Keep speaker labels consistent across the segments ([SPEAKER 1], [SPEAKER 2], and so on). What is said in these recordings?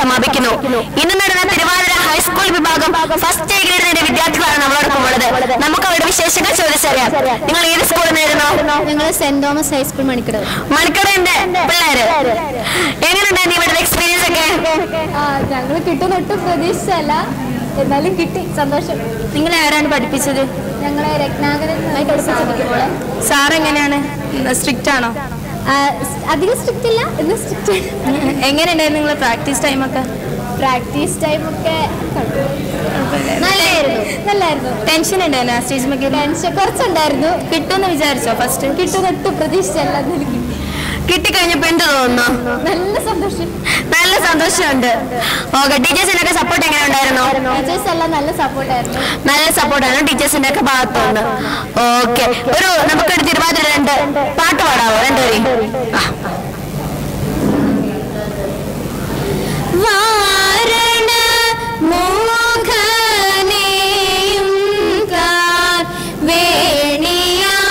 [SPEAKER 1] സമാപിക്കുന്നു ഇന്ന് നടന്ന തിരുവാതിര ഹൈസ്കൂൾ വിഭാഗം ഫസ്റ്റ് എ ഗ്രേഡ് നേടിയ വിദ്യാർത്ഥികളാണ് നമ്മളോടൊപ്പം ഉള്ളത് നമുക്ക് അവരുടെ വിശേഷങ്ങൾ ചോദിച്ചറിയാം നിങ്ങൾ ഏത് സ്കൂളിൽ നിന്നായിരുന്നു
[SPEAKER 2] ഞങ്ങൾ സെന്റ് തോമസ് ഹൈസ്കൂൾ മണിക്കടവ്
[SPEAKER 1] മണിക്കടന്റെ പിള്ളേര് എങ്ങനെയുണ്ടായിരുന്നു ഇവിടുത്തെ എക്സ്പീരിയൻസ് ഒക്കെ
[SPEAKER 2] ഞങ്ങൾ കിട്ടുന്നൊട്ടും പ്രതീക്ഷിച്ചല്ല എന്നാലും കിട്ടി സന്തോഷം
[SPEAKER 1] നിങ്ങൾ ആരാണ് പഠിപ്പിച്ചത്
[SPEAKER 2] ഞങ്ങളെ രത്നാകരൻ പഠിപ്പിച്ചിരിക്കുമ്പോൾ
[SPEAKER 1] സാർ എങ്ങനെയാണ് സ്ട്രിക്റ്റ് ആണോ
[SPEAKER 2] അധികം സ്ട്രിക്റ്റ് ഇല്ല എന്ന് സ്ട്രിക്റ്റ്
[SPEAKER 1] എങ്ങനെയുണ്ടായിരുന്നു നിങ്ങളെ പ്രാക്ടീസ് ടൈം ഒക്കെ
[SPEAKER 2] പ്രാക്ടീസ് ടൈം ഒക്കെ നല്ലായിരുന്നു നല്ലായിരുന്നു
[SPEAKER 1] ടെൻഷൻ ഉണ്ടായിരുന്നു സ്റ്റേജ് ഒക്കെ
[SPEAKER 2] ടെൻഷൻ കുറച്ചുണ്ടായിരുന്നു
[SPEAKER 1] കിട്ടുമെന്ന് വിചാരിച്ചോ ഫസ്റ്റ്
[SPEAKER 2] കിട്ടുന്നൊട്ടും പ്രതീക്ഷിച്ചല്ല എന്നാലും കിട്ടി
[SPEAKER 1] കിട്ടിക്കഴിഞ്ഞപ്പോ എന്ത് തോന്നുന്നു
[SPEAKER 2] നല്ല സന്തോഷം
[SPEAKER 1] നല്ല സന്തോഷമുണ്ട് ഓക്കെ ടീച്ചേഴ്സിനൊക്കെ സപ്പോർട്ട് എങ്ങനെ ഉണ്ടായിരുന്നു
[SPEAKER 2] ടീച്ചേഴ്സ് എല്ലാം നല്ല സപ്പോർട്ടായിരുന്നു
[SPEAKER 1] നല്ല സപ്പോർട്ടാണ് ടീച്ചേഴ്സിന്റെ ഒക്കെ ഭാഗത്തുനിന്ന് ഓക്കെ ഒരു നമുക്കൊരു തിരുവാതിര രണ്ട് പാട്ട് പാടാവോ രണ്ടുപേരും ആ.
[SPEAKER 2] വാരണ മോഹനേയും കാർ വേണിയാം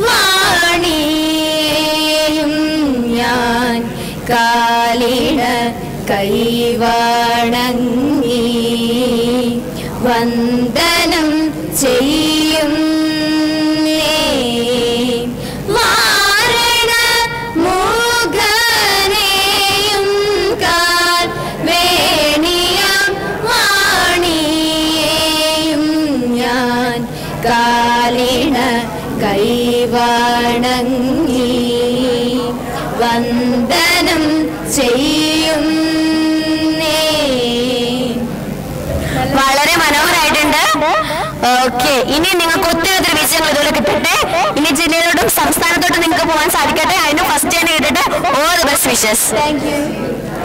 [SPEAKER 2] വാണിയേയും ഞാൻ കാലിട കൈവാണങ്ങി വന്ദനം ചെയ്യും വാരണ മോഹനേയും കാൽ വേണിയാം വാണിയേയും ഞാൻ കാലിണ കൈവാണങ്ങി വന്ദനം ചെയ്യും
[SPEAKER 1] വളരെ മനോഹരമായിട്ടുണ്ട് ഓക്കെ ഇനി നിങ്ങൾക്ക് ഒത്തിരി ഒത്തിരി വിജയങ്ങൾ ഇതുപോലെ കിട്ടട്ടെ ഇനി ജില്ലയിലോട്ടും സംസ്ഥാനത്തോട്ടും നിങ്ങൾക്ക് പോകാൻ സാധിക്കട്ടെ അതിന് ഫസ്റ്റ് തന്നെ കിട്ടട്ടെ all the best wishes
[SPEAKER 2] thank U